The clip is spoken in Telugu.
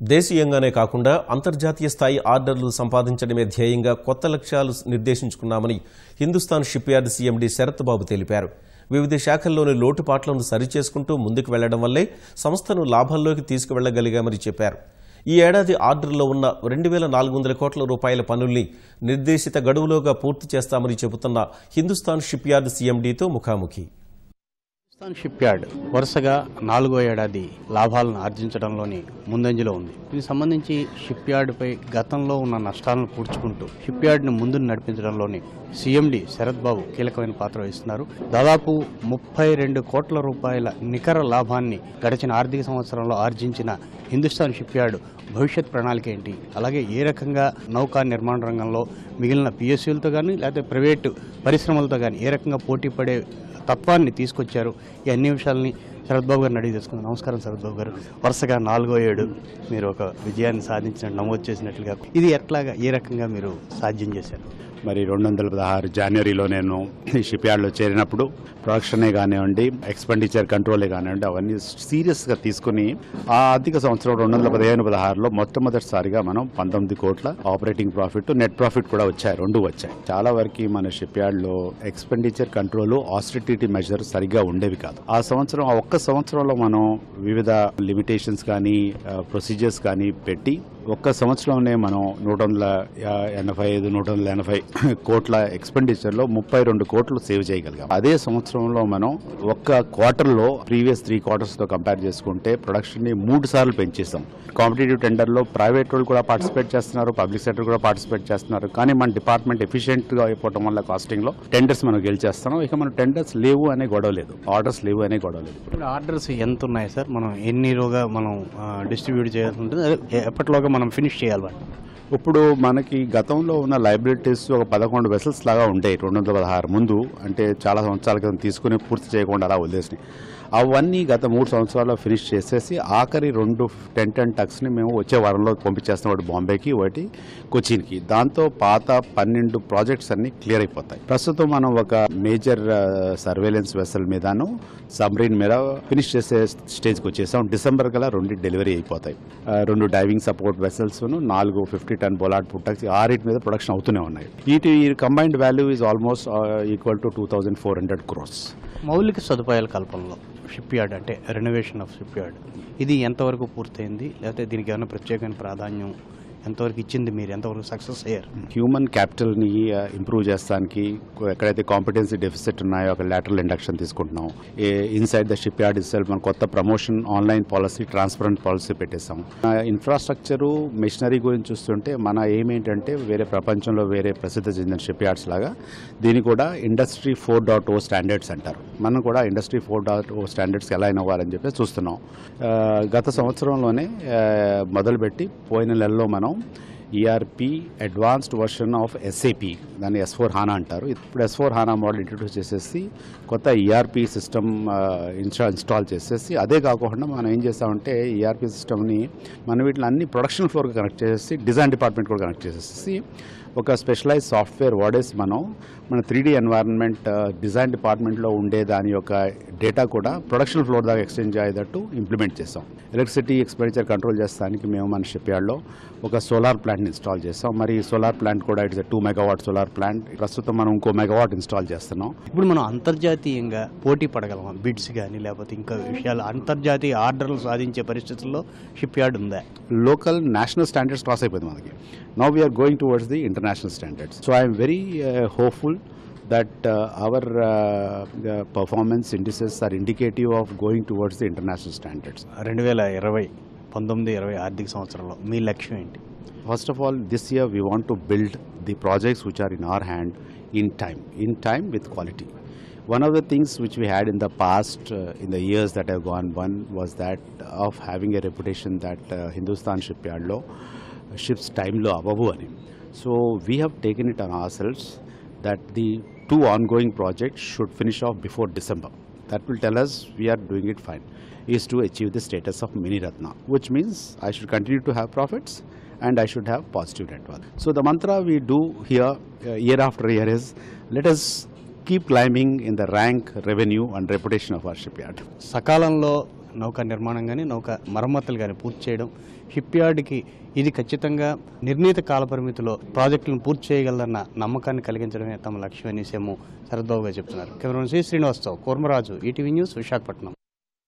దేశీయంగానే కాకుండా అంతర్జాతీయ స్థాయి ఆర్డర్లు సంపాదించడమే ధ్యేయంగా కొత్త లక్ష్యాలు నిర్దేశించుకున్నామని Hindustan ship yard CMD Sarath Babu తెలిపారు వివిధ శాఖల్లోని లోటుపాట్లను సరిచేసుకుంటూ ముందుకు వెళ్లడం వల్లే సంస్థను లాభాల్లోకి తీసుకువెళ్లగలిగామని చెప్పారు ఈ ఏడాది ఆర్డర్లో ఉన్న రెండు వేల నాలుగు వందల కోట్ల రూపాయల పనుల్ని నిర్దేశిత గడువులోగా పూర్తి చేస్తామని చెబుతున్న హిందుస్థాన్ షిప్ యార్డ్ సీఎండీతో ముఖాముఖి హిందుస్థాన్ షిప్ యార్డ్ వరుసగా నాలుగో ఏడాది లాభాలను ఆర్జించడంలోని ముందంజలో ఉంది దీనికి సంబంధించి షిప్ యార్డ్పై గతంలో ఉన్న నష్టాలను పూడ్చుకుంటూ షిప్ యార్డ్ను ముందుకు నడిపించడంలోని సీఎండి శరత్ బాబు కీలకమైన పాత్ర వహిస్తున్నారు దాదాపు ముప్పై రెండు కోట్ల రూపాయల నికర లాభాన్ని గడిచిన ఆర్థిక సంవత్సరంలో ఆర్జించిన హిందుస్థాన్ షిప్ యార్డ్ భవిష్యత్ ప్రణాళిక ఏంటి అలాగే ఏ రకంగా నౌకా నిర్మాణ రంగంలో మిగిలిన పిఎస్యూలతో కానీ లేకపోతే ప్రైవేటు పరిశ్రమలతో కానీ ఏ రకంగా పోటీ పడే తత్వాన్ని తీసుకొచ్చారు ఈ అన్ని విషయాల్ని శరత్ బాబు గారిని అడిగి తెలుసుకుందాం నమస్కారం శరత్ బాబు గారు వరుసగా నాలుగో ఏడు మీరు ఒక విజయాన్ని సాధించిన నమోదు చేసినట్లుగా ఇది ఎట్లాగా ఏ రకంగా మీరు సాధ్యం చేశారు మరి రెండు వందల పదహారు జనవరిలో నేను ఈ షిప్ యార్డ్లో చేరినప్పుడు ప్రొడక్షనే కానివ్వండి ఎక్స్పెండిచర్ కంట్రోలే కానివ్వండి అవన్నీ సీరియస్గా తీసుకుని ఆ ఆర్థిక సంవత్సరం రెండు వందల పదిహేను పదహారులో మొట్టమొదటిసారిగా మనం పంతొమ్మిది కోట్ల ఆపరేటింగ్ ప్రాఫిట్ నెట్ ప్రాఫిట్ కూడా వచ్చాయి రెండు వచ్చాయి చాలా వరకు మన షిప్ యార్డ్లో ఎక్స్పెండిచర్ కంట్రోల్ ఆస్ట్రిటిటీ మెజర్ సరిగ్గా ఉండేవి కాదు ఆ సంవత్సరం ఆ ఒక్క సంవత్సరంలో మనం వివిధ లిమిటేషన్స్ కానీ ప్రొసీజర్స్ కానీ పెట్టి ఒక్క సంవత్సరంలోనే మనం నూట వందల యా- ఎనభై ఐదు నూట వందల ఎనభై కోట్ల ఎక్స్పెండిచర్లో ముప్పై రెండు కోట్లు సేవ్ చేయగలిగాం అదే సంవత్సరంలో మనం ఒక్క క్వార్టర్లో ప్రీవియస్ త్రీ క్వార్టర్స్తో కంపేర్ చేసుకుంటే ప్రొడక్షన్ని మూడు సార్లు పెంచేసాం కాంపిటేటివ్ టెండర్లో ప్రైవేట్ వాళ్ళు కూడా పార్టిసిపేట్ చేస్తున్నారు పబ్లిక్ సెక్టర్ కూడా పార్టిసిపేట్ చేస్తున్నారు కానీ మన డిపార్ట్మెంట్ ఎఫిషియెంట్గా అయిపోవడం వల్ల కాస్టింగ్లో టెండర్స్ మనం గెలిచేస్తున్నాం ఇక మన టెండర్స్ లేవు అనే గొడవ లేదు ఆర్డర్స్ లేవు అనే గొడవ లేదు ఇప్పుడు ఆర్డర్స్ ఎంత ఉన్నాయి సార్ మనం ఎన్నిలోగా మనం డిస్ట్రిబ్యూట్ చేయాల్సి ఉంటుంది అదే ఎప్పటిలోగా మనం ఫినిష్ చేయాలి వాటిని ఇప్పుడు మనకి గతంలో ఉన్న లైబ్రరీస్ ఒక పదకొండు వెసల్స్ లాగా ఉండేవి రెండు వందల పదహారు ముందు అంటే చాలా సంవత్సరాల క్రితం తీసుకుని పూర్తి చేయకుండా అలా వదిలేసినాయి అవన్నీ గత మూడు సంవత్సరాల్లో ఫినిష్ చేసేసి ఆఖరి రెండు టెన్ టెన్ టక్స్ని మేము వచ్చే వారంలో పంపించేస్తాం ఒకటి బాంబేకి ఒకటి కొచ్చిన్కి దాంతో పాత పన్నెండు ప్రాజెక్ట్స్ అన్ని క్లియర్ అయిపోతాయి ప్రస్తుతం మనం ఒక మేజర్ సర్వేలెన్స్ వెసల్ మీదను సబ్మరీన్ మీద ఫినిష్ చేసే స్టేజ్కి వచ్చేసాం డిసెంబర్ కల్లా రెండు డెలివరీ అయిపోతాయి ఆ, రెండు డైవింగ్ సపోర్ట్ వెసల్స్ నాలుగు ఫిఫ్టీ టన్ బొలాట్ పుట్టక్స్ ఆరిటి మీద ప్రొడక్షన్ అవుతూనే ఉన్నాయి వీటి combined value is almost equal to two thousand four hundred crores మౌలిక సదుపాయాల కల్పనలో షిప్ యార్డ్ అంటే రెనోవేషన్ ఆఫ్ షిప్ యార్డ్ ఇది ఎంతవరకు పూర్తయింది లేకపోతే దీనికి ఏమైనా ప్రత్యేకమైన ప్రాధాన్యం ఎంతవరకు ఇచ్చింది మీరు ఎంతవరకు సక్సెస్ అయ్యారు హ్యూమన్ క్యాపిటల్ని ఇంప్రూవ్ చేస్తానికి ఎక్కడైతే కాంపిటెన్సీ డెఫిసిట్ ఉన్నాయో ఒక లాటరల్ ఇండక్షన్ తీసుకుంటున్నాం inside the ship yard itself మన కొత్త promotion online policy transparent policy పెట్టేసాం ఇన్ఫ్రాస్ట్రక్చరు మెషినరీ గురించి చూస్తుంటే మన ఏం ఏంటంటే వేరే ప్రపంచంలో వేరే ప్రసిద్ధ చెందిన షిప్ యార్డ్స్ లాగా దీన్ని కూడా industry four dot O standards అంటారు మనం కూడా industry four dot O standards ఎలా అవ్వాలని చెప్పి చూస్తున్నాం ఆ, గత సంవత్సరంలోనే ఆ, మొదలుపెట్టి పోయిన నెలలో మనం ERP advanced version of SAP దాన్ని ఎస్ ఫోర్ హానా అంటారు ఇప్పుడు S four HANA model introduce చేసేసి కొత్త ఈఆర్పి సిస్టమ్ ఇన్స్టా ఇన్స్టాల్ చేసేసి అదే కాకుండా మనం ఏం చేస్తామంటే ఈఆర్పి సిస్టమ్ని మనం వీటిని అన్ని ప్రొడక్షన్ ఫ్లోర్కి కనెక్ట్ చేసేసి డిజైన్ డిపార్ట్మెంట్ కూడా కనెక్ట్ చేసేసి ఒక స్పెషలైజ్ సాఫ్ట్వేర్ వాడేసి మనం మన త్రీ డీ ఎన్వైరన్మెంట్ డిజైన్ డిపార్ట్మెంట్లో ఉండే దాని యొక్క డేటా కూడా ప్రొడక్షన్ ఫ్లోర్ దాకా ఎక్స్చేంజ్ అయ్యేటట్టు ఇంప్లిమెంట్ చేసాం ఎలక్ట్రిసిటీ ఎక్స్పెండిచర్ కంట్రోల్ చేస్తానికి మేము మన షిప్ యార్డ్లో ఒక సోలార్ ప్లాంట్ని ఇన్స్టాల్ చేస్తాం మరి ఈ సోలార్ ప్లాంట్ కూడా it's two megawatt solar plant ప్రస్తుతం మనం ఇంకో మెగావాట్ ఇన్స్టాల్ చేస్తున్నాం ఇప్పుడు మనం అంతర్జాతీయంగా పోటీ పడగలమా బిడ్స్ కానీ లేకపోతే ఇంకా విషయాలు అంతర్జాతీయ ఆర్డర్లు సాధించే పరిస్థితుల్లో షిప్ యార్డ్ ఉందా లోకల్ నేషనల్ స్టాండర్డ్స్ క్రాస్ అయిపోయింది మనకి now we're going towards the international standards so I'm very hopeful that our performance indices are indicative of going towards the international standards రెండు వేల ఇరవై పంతొమ్మిది ఇరవై ఆర్థిక సంవత్సరంలో మీ లక్ష్యం ఏంటి First of all, this year we want to build the projects which are in our hand in time, in time with quality. One of the things which we had in the past, uh, in the years that have gone, one was that of having a reputation that uh, Hindustan shipyard lo ships time lo abavu ani. So we have taken it on ourselves that the two ongoing projects should finish off before December. That will tell us we are doing it fine. Is to achieve the status of mini Ratna, which means I should continue to have profits and I should have positive net worth. So the mantra we do here uh, year after year is let us keep climbing in the rank, revenue and reputation of our shipyard. సకాలంలో నౌక నిర్మాణం కానీ నౌక మరమ్మతులు కానీ పూర్తి చేయడం షిప్ యార్డ్కి ఇది ఖచ్చితంగా నిర్ణీత కాలపరిమితిలో ప్రాజెక్టులను పూర్తి చేయగలదన్న నమ్మకాన్ని కలిగించడమే తమ లక్ష్యం అని సీఎం శరద్బాబు గారు చెప్తున్నారు camera Shri Srinivasarao Kurmaraju ETV news Visakhapatnam